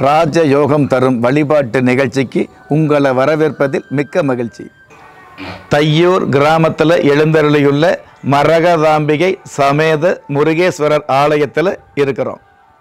ராஜ யோகம் தரும் வழிபாட்டு நிகழ்ச்சிக்கு உங்களை வரவேற்பதில் மிக்க மகிழ்ச்சி தையூர் கிராமத்தில் எழுந்தருளியுள்ள மரகதாம்பிகை சமேத முருகேஸ்வரர் ஆலயத்தில் இருக்கிறோம்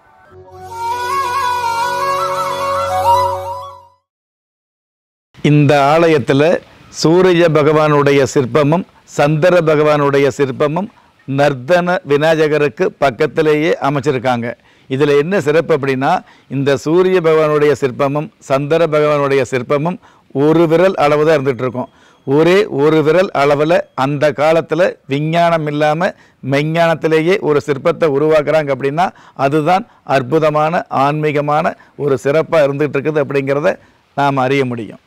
இந்த ஆலயத்தில் சூரிய பகவானுடைய சிற்பமும் சந்திர பகவானுடைய சிற்பமும் நர்த்தன விநாயகருக்கு பக்கத்திலேயே அமைச்சிருக்காங்க இதில் என்ன சிறப்பு அப்படின்னா இந்த சூரிய பகவானுடைய சிற்பமும் சந்திர பகவானுடைய சிற்பமும் ஒரு விரல் அளவு தான் இருந்துகிட்டு இருக்கும் ஒரே ஒரு விரல் அளவில் அந்த காலத்தில் விஞ்ஞானம் இல்லாமல் மெஞ்ஞானத்திலேயே ஒரு சிற்பத்தை உருவாக்குறாங்க அப்படின்னா அதுதான் அற்புதமான ஆன்மீகமான ஒரு சிறப்பாக இருந்துகிட்டு இருக்குது அப்படிங்கிறத நாம் அறிய முடியும்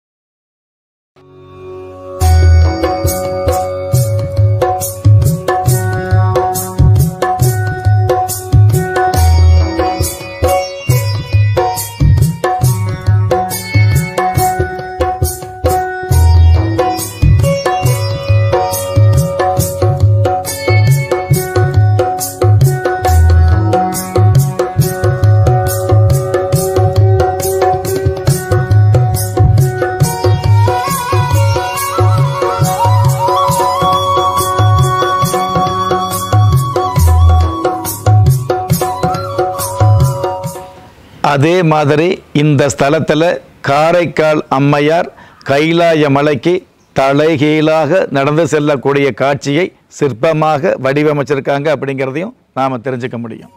அதே மாதிரி இந்த ஸ்தலத்தில் காரைக்கால் அம்மையார் கைலாய மலைக்கு தலைகீழாக நடந்து செல்லக்கூடிய காட்சியை சிற்பமாக வடிவமைச்சிருக்காங்க அப்படிங்கிறதையும் நாம் தெரிஞ்சுக்க முடியும்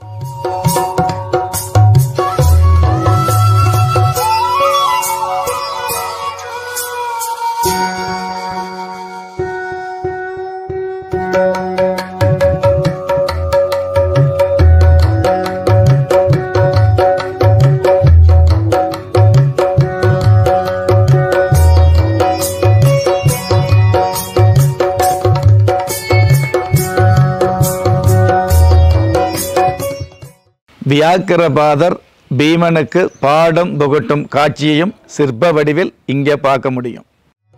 வியாக்கிரபாதர் பீமனுக்கு பாடம் புகட்டும் காட்சியையும் சிற்ப வடிவில் இங்கே பார்க்க முடியும்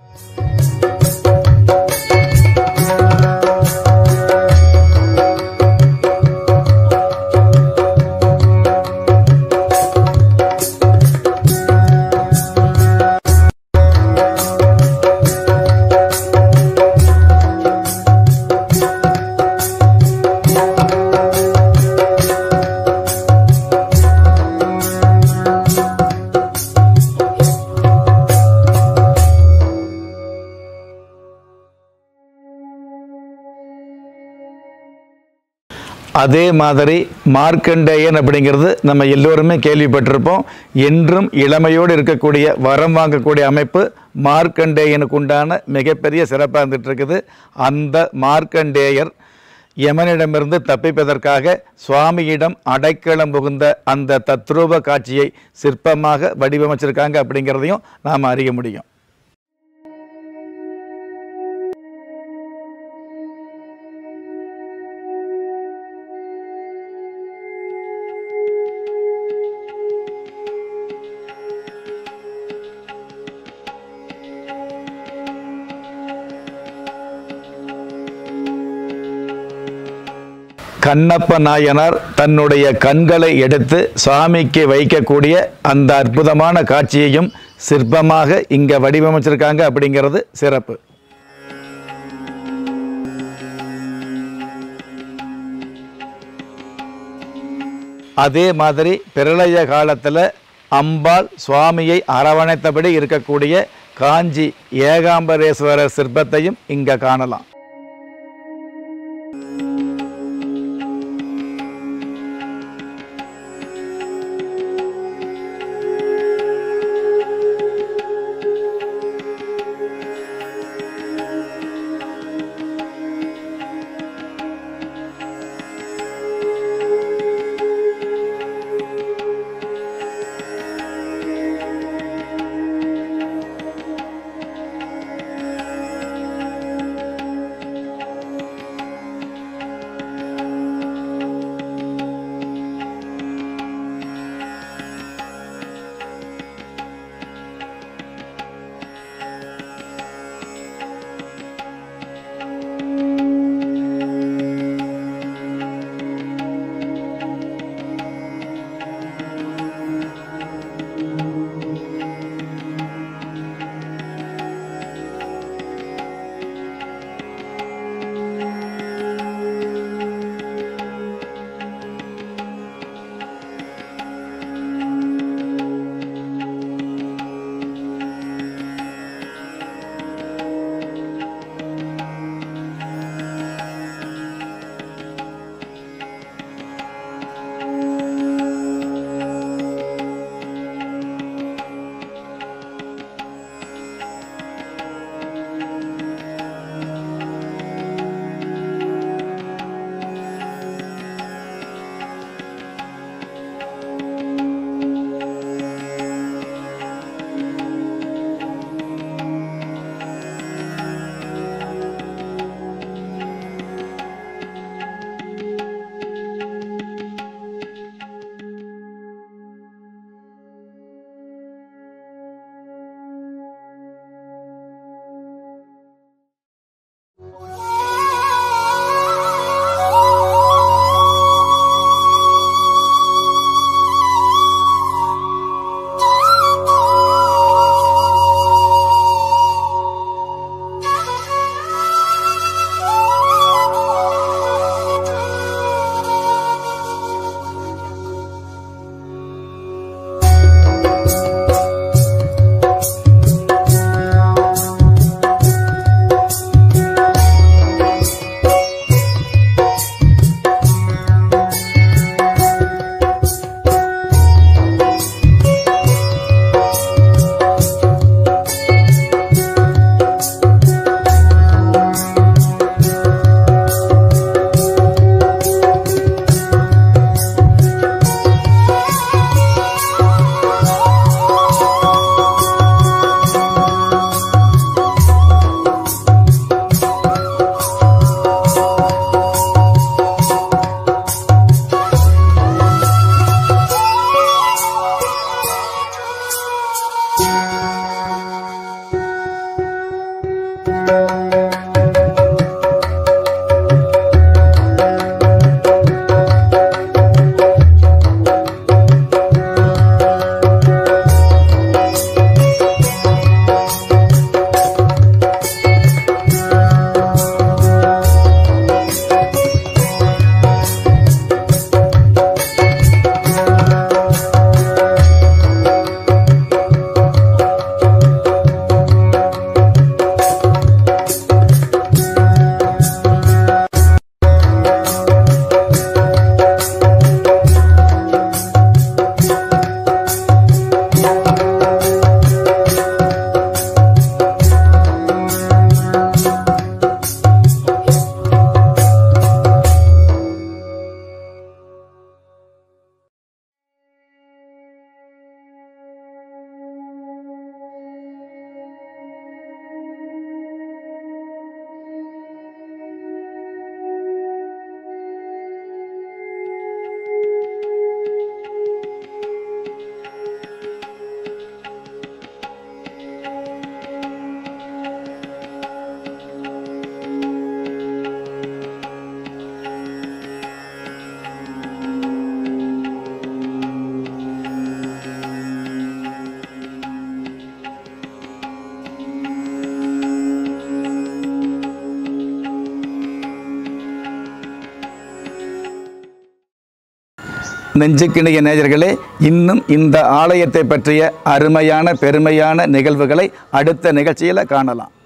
அதே மாதிரி மார்க்கண்டேயன் அப்படிங்கிறது நம்ம எல்லோருமே கேள்விப்பட்டிருப்போம் என்றும் இளமையோடு இருக்கக்கூடிய வரம் வாங்கக்கூடிய அமைப்பு மார்க்கண்டேயனுக்கு உண்டான மிகப்பெரிய சிறப்பாக இருந்துட்டு இருக்குது அந்த மார்க்கண்டேயர் யமனிடமிருந்து தப்பிப்பதற்காக சுவாமியிடம் அடைக்கலம் புகுந்த அந்த தத்ரூப காட்சியை சிற்பமாக வடிவமைச்சிருக்காங்க அப்படிங்கிறதையும் நாம் அறிய முடியும் கண்ணப்ப நாயனார் தன்னுடைய கண்களை எடுத்து சுவாமிக்கு வைக்கக்கூடிய அந்த அற்புதமான காட்சியையும் சிற்பமாக இங்கே வடிவமைச்சிருக்காங்க அப்படிங்கிறது சிறப்பு அதே மாதிரி பிரளய காலத்தில் அம்பாள் சுவாமியை அரவணைத்தபடி இருக்கக்கூடிய காஞ்சி ஏகாம்பரேஸ்வரர் சிற்பத்தையும் இங்கே காணலாம் நெஞ்சுக்கிணிய நேயர்களே இன்னும் இந்த ஆலயத்தை பற்றிய அருமையான பெருமையான நிகழ்வுகளை அடுத்த நிகழ்ச்சியில் காணலாம்